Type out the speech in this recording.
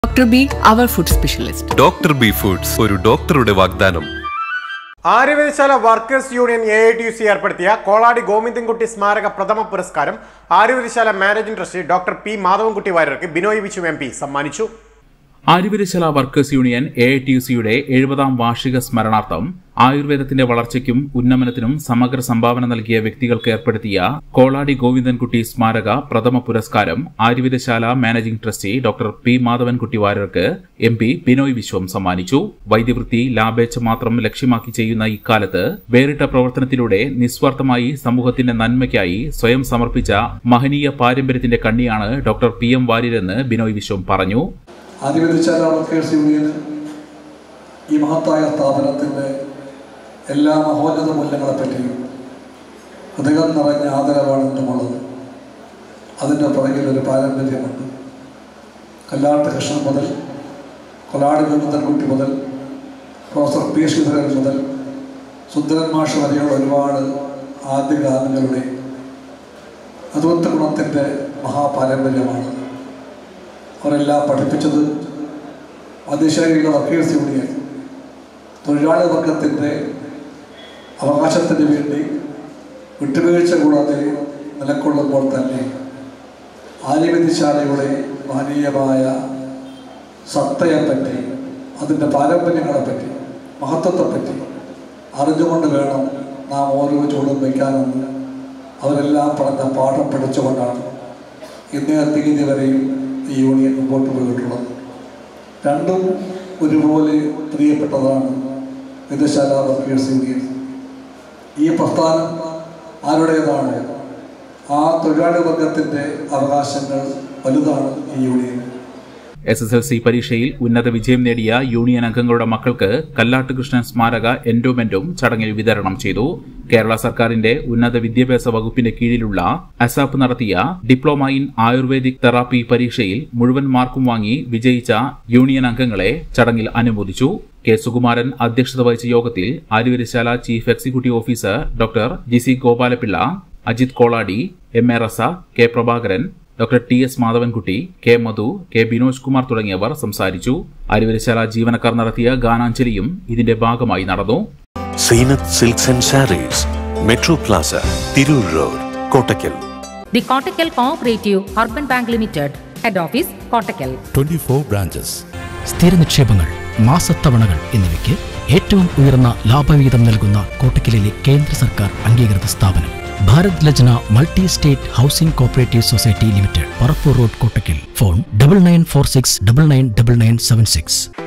Dr. B, our food specialist. Doctor B foods ഒരു ഡോക്ടറുടെ വാഗ്ദാനം Aryavaidyasala workers union A I T U C ഏർപ്പെടുത്തിയ കോളാടി ഗോവിന്ദൻകുട്ടി സ്മാരക പ്രഥമ പുരസ്കാരം Aryavaidyasala managing trustee doctor P Madhavankutty വാര്യർക്ക് ബിനോയ് വിച്ചു എം പി സമ്മാനിച്ചു Aryavaidyasala workers union A I T U സിയുടെ എഴുപതാം വാർഷിക സ്മരണാർത്ഥം ആയുർവേദത്തിന്റെ വളർച്ചയ്ക്കും ഉന്നമനത്തിനും സമഗ്ര സംഭാവന നൽകിയ വ്യക്തികൾക്ക് ഏർപ്പെടുത്തിയ കോളാടി ഗോവിന്ദൻകുട്ടി സ്മാരക പ്രഥമ പുരസ്കാരം Ayurvedasala managing trustee doctor P Madhavankutty വാര്യർക്ക് എം പി ബിനോയ് വിശ്വം സമ്മാനിച്ചു വൈദ്യവൃത്തി ലാഭേച്ഛ മാത്രം ലക്ഷ്യമാക്കി ചെയ്യുന്ന ഇക്കാലത്ത് വേറിട്ട പ്രവർത്തനത്തിലൂടെ നിസ്വാർത്ഥമായി സമൂഹത്തിന്റെ നന്മയ്ക്കായി സ്വയം സമർപ്പിച്ച മഹനീയ പാരമ്പര്യത്തിന്റെ കണ്ണിയാണ് ഡോക്ടർ പി എം വാര്യരെന്ന് ബിനോയ് വിശ്വം പറഞ്ഞു ആദിവരിച്ചാല വർക്കേഴ്സ് യൂണിയൻ ഈ മഹത്തായ സ്ഥാപനത്തിൻ്റെ എല്ലാ മഹോന്നത മൂല്യങ്ങളെപ്പറ്റിയും ഹൃദയം നിറഞ്ഞ ആദരവാണ് എന്നുമുള്ളത് അതിൻ്റെ പുറകിൽ ഒരു പാരമ്പര്യമുണ്ട് കല്ലാട്ട് കൃഷ്ണൻ മുതൽ കൊലാട് ഗോവിന്ദൻകുട്ടി മുതൽ പ്രൊഫസർ പി ശ്രീധരൻ മുതൽ സുന്ദരൻ മാഷ് വരെയുള്ള ഒരുപാട് ആദ്യഗാമികളുടെ അതുവത്ത ഗുണത്തിൻ്റെ മഹാപാരമ്പര്യമാണ് അവരെല്ലാം പഠിപ്പിച്ചത് അതിശയിലുള്ള വർക്കേഴ്സ് യൂണിയൻ തൊഴിലാളി വർഗത്തിൻ്റെ അവകാശത്തിന് വേണ്ടി വിട്ടുവീഴ്ച കൂടാതെ നിലകൊള്ളുമ്പോൾ തന്നെ ആര്യവൈദ്യശാലയുടെ മഹനീയമായ സത്തയെപ്പറ്റി അതിൻ്റെ പാരമ്പര്യങ്ങളെപ്പറ്റി മഹത്വത്തെപ്പറ്റി അറിഞ്ഞുകൊണ്ട് വേണം നാം ഓരോ ചൂടും വയ്ക്കാനെന്ന് അവരെല്ലാം പറഞ്ഞ പാഠം പഠിച്ചുകൊണ്ടാണ് ഇന്നേ തീയതി വരെയും ഈ യൂണിയൻ മുമ്പോട്ട് പോയിട്ടുള്ളത് രണ്ടും ഒരുപോലെ പ്രിയപ്പെട്ടതാണ് വിദശാല വർക്കേഴ്സ് യൂണിയൻ ഈ പ്രസ്ഥാനം ആരുടേതാണ് ആ തൊഴിലാളി വർഗത്തിൻ്റെ അവകാശങ്ങൾ വലുതാണ് ഈ union S S L C പരീക്ഷയിൽ ഉന്നത വിജയം നേടിയ യൂണിയൻ അംഗങ്ങളുടെ മക്കൾക്ക് കല്ലാട്ട് കൃഷ്ണൻ സ്മാരക എൻഡോമെന്റും ചടങ്ങിൽ വിതരണം ചെയ്തു കേരള സർക്കാരിന്റെ ഉന്നത വിദ്യാഭ്യാസ വകുപ്പിന്റെ കീഴിലുള്ള അസാപ്പ് നടത്തിയ ഡിപ്ലോമ ഇൻ ആയുർവേദിക് തെറാപ്പി പരീക്ഷയിൽ മുഴുവൻ മാർക്കും വാങ്ങി വിജയിച്ച യൂണിയൻ അംഗങ്ങളെ ചടങ്ങിൽ അനുമോദിച്ചു കെ സുകുമാരൻ അധ്യക്ഷത വഹിച്ച യോഗത്തിൽ ആര്യവരശാല chief executive officer doctor G C Gopalapillai Ajith Koladi M A റസ K Prabhakaran doctor T S Madhavankutty K Madhu K Binoj Kumar തുടങ്ങിയവർ സംസാരിച്ചു അരുവരശാല ജീവനക്കാർ നടത്തിയ ഗാനാഞ്ജലിയും ഇതിന്റെ ഭാഗമായി നടന്നു Zeenath silks and sarees metro plaza Tirur road Kottakkal The Kottakkal Cooperative Urban Bank Limited, Head Office, Kottakkal. 24 branches. സ്ഥിര നിക്ഷേപങ്ങൾ മാസത്തവണകൾ എന്നിവയ്ക്ക് ഏറ്റവും ഉയർന്ന ലാഭവിഹിതം നൽകുന്ന കോട്ടക്കലിലെ കേന്ദ്ര സർക്കാർ അംഗീകൃത സ്ഥാപനം Bharat Lajna multi state housing cooperative society limited Parappur road Kottakkal phone double nine four six double nine double nine seven six